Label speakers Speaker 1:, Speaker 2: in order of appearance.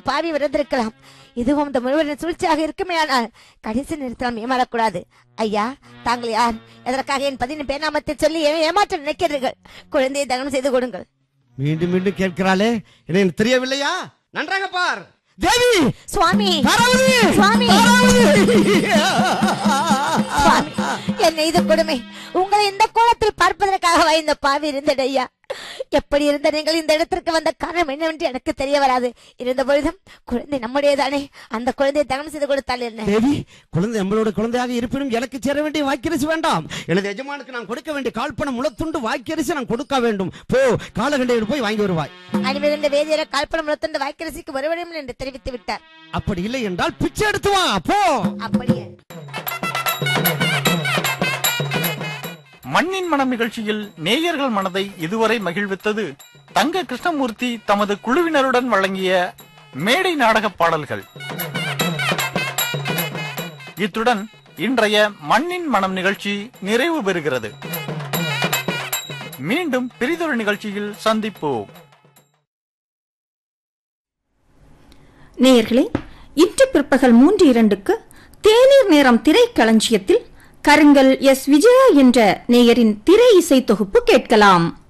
Speaker 1: பாவி விருந்திருக்கலாம் இதுவும் இந்த முழுவதின் சூழ்ச்சியாக இருக்குமே ஆனால் கடைசி நேரத்தில் நாம் ஏமாறக்கூடாது ஐயா தாங்கள் யார் எதற்காக என் பதினின் பேனாமத்தை சொல்லி ஏ- ஏமாற்ற நினைக்கிறீர்கள் குழந்தையை தகனம் செய்து கொடுங்கள்
Speaker 2: மீண்டும் மீண்டும் கேட்கிறாளே என்ன எனக்கு தெரியவில்லையா நன்றாக பார் தேவி
Speaker 1: சுவாமி
Speaker 2: பார்வதி!
Speaker 1: சுவாமி
Speaker 2: பார்வதி!
Speaker 1: சுவாமி என்னை இது கொடுமை உங்களை இந்த கோலத்தில் பார்ப்பதற்காக இந்த பாவி இருந்தது ஐயா எப்படி இருந்த நீங்கள் இந்த இடத்திற்கு வந்த காரணம் என்னவென்று எனக்கு தெரிய வராது இருந்த பொழுதும் குழந்தை நம்முடையதானே அந்த குழந்தையை தகனம் செய்து கொடுத்தால் என்ன
Speaker 2: தேவி குழந்தை நம்மளோட குழந்தையாக இருப்பினும் எனக்கு சேர வேண்டிய வாக்கியரிசி வேண்டாம் எனது எஜமானுக்கு நான் கொடுக்க வேண்டிய கால்பணம் முளத்துண்டு வாக்கியரிசி நான் கொடுக்க வேண்டும் போ காலகண்டையோடு போய் வாங்கி வருவாய்
Speaker 1: அணிமிருந்த வேதியர கால்பனம் முழத்துண்டு வாய்க்கரசிக்கு வருவடும் என்று தெரிவித்து விட்டார்
Speaker 2: அப்படி இல்லை என்றால் பிச்சை எடுத்து வா போ
Speaker 1: அப்படியே
Speaker 3: மண்ணின் மனம் நிகழ்ச்சியில் நேயர்கள் மனதை இதுவரை மகிழ்வித்தது தங்க கிருஷ்ணமூர்த்தி தமது குழுவினருடன் வழங்கிய மேடை நாடக பாடல்கள் இத்துடன் இன்றைய மண்ணின் மனம் நிகழ்ச்சி நிறைவு பெறுகிறது மீண்டும் பிரிதொரு நிகழ்ச்சியில் சந்திப்போம்
Speaker 4: நேயர்களே இன்று பிற்பகல் மூன்று இரண்டுக்கு தேநீர் நேரம் திரைக்களஞ்சியத்தில் கருங்கல் எஸ் விஜயா என்ற நேயரின் திரை இசை தொகுப்பு கேட்கலாம்